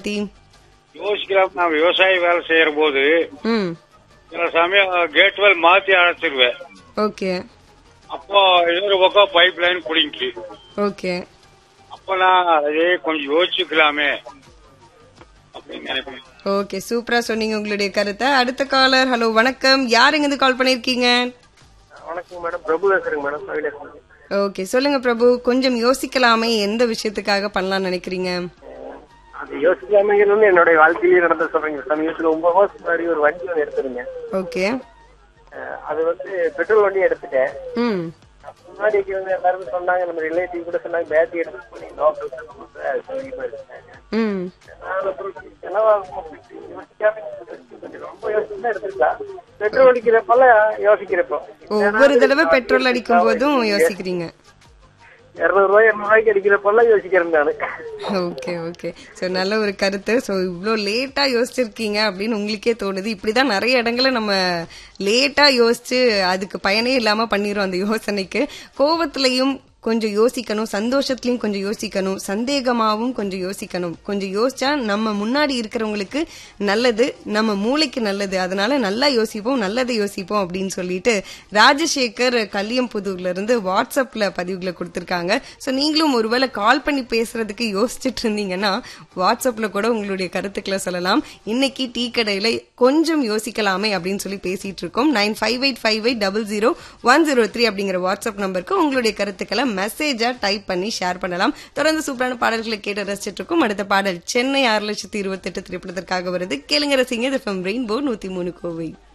பத்தி யோசிக்கலாம் நான் விவசாய வேலை செய்யற போது ம் சில சமயம் கேட் வெல் மாத்தி அடைச்சிருவேன் ஓகே அப்போ இன்னொரு பக்கம் பைப் லைன் குடிங்கி ஓகே அப்ப நான் அதே கொஞ்சம் யோசிச்சுக்கலாமே அப்படின்னு நினைப்பேன் ஓகே சூப்பரா சொன்னீங்க உங்களுடைய கருத்தை அடுத்த காலர் ஹலோ வணக்கம் யார் இருந்து கால் பண்ணிருக்கீங்க வணக்கம் மேடம் பிரபு பேசுறேங்க மேடம் சைலேஷ் ஓகே சொல்லுங்க பிரபு கொஞ்சம் யோசிக்கலாமே எந்த விஷயத்துக்காக பண்ணலாம்னு நினைக்கிறீங்க அது யோசிக்காமங்கிறது என்னுடைய வாழ்க்கையிலேயே நடந்த சொல்றேங்க சமீபத்துல ஒன்பது மாசம் முன்னாடி ஒரு வண்டி ஒன்று எடுத்துருங்க ஓகே அஹ் அது வந்து பெட்ரோல் வண்டி எடுத்துட்டேன் ம் முன்னாடி இருக்கிறவங்க எல்லாரும் சொன்னாங்க நம்ம ரிலேட்டிவ் கூட சொன்னாங்க பேட்டரி எடுத்து பண்ணி நோ சௌகரியமா இருக்காங்க ம் நான் அப்புறம் செலவாகும் அப்படின்னு யோசிக்காம கொஞ்சம் ரொம்ப யோசிச்சு எடுத்துக்கலாம் பெட்ரோல் அடிக்கிறப்பெல்லாம் யோசிக்கிறப்போ ஒவ்வொரு தடவை பெட்ரோல் அடிக்கும் போதும் யோசிக்கிறீங்க இருநூறு ரூபாய் இருநூறு ரூபாய்க்கு அடிக்கிறப்பெல்லாம் யோசிக்கிறேன் நானு ஓகே ஓகே ஸோ நல்ல ஒரு கருத்து ஸோ இவ்வளோ லேட்டாக யோசிச்சிருக்கீங்க அப்படின்னு உங்களுக்கே தோணுது இப்படி தான் நிறைய இடங்களை நம்ம லேட்டாக யோசிச்சு அதுக்கு பயனே இல்லாமல் பண்ணிடுறோம் அந்த யோசனைக்கு கோவத்துலையும் கொஞ்சம் யோசிக்கணும் சந்தோஷத்துலயும் கொஞ்சம் யோசிக்கணும் சந்தேகமாவும் கொஞ்சம் யோசிக்கணும் கொஞ்சம் யோசிச்சா நம்ம முன்னாடி இருக்கிறவங்களுக்கு நல்லது நம்ம மூளைக்கு நல்லது அதனால நல்லா யோசிப்போம் நல்லதை யோசிப்போம் அப்படின்னு சொல்லிட்டு ராஜசேகர் கல்லியம்புதூர்ல இருந்து வாட்ஸ்அப்ல பதிவுகளை கொடுத்திருக்காங்க ஸோ நீங்களும் ஒருவேளை கால் பண்ணி பேசுறதுக்கு யோசிச்சுட்டு இருந்தீங்கன்னா வாட்ஸ்அப்ல கூட உங்களுடைய கருத்துக்களை சொல்லலாம் இன்னைக்கு டீ கடையில கொஞ்சம் யோசிக்கலாமே அப்படின்னு சொல்லி பேசிட்டு இருக்கோம் nine five eight five eight double zero one zero three அப்படிங்கிற வாட்ஸ்அப் நம்பருக்கு உங்களுடைய கருத்துக்களை மெசேஜா டைப் பண்ணி ஷேர் பண்ணலாம் தொடர்ந்து சூப்பரான பாடல்களை கேட்டு ரசிச்சிட்டு இருக்கோம் அடுத்த பாடல் சென்னை ஆறு லட்சத்தி இருபத்தெட்டு திரைப்படத்திற்காக வருது கேளுங்க ரசிங்க ரெயின்போ நூத்தி மூணு கோவை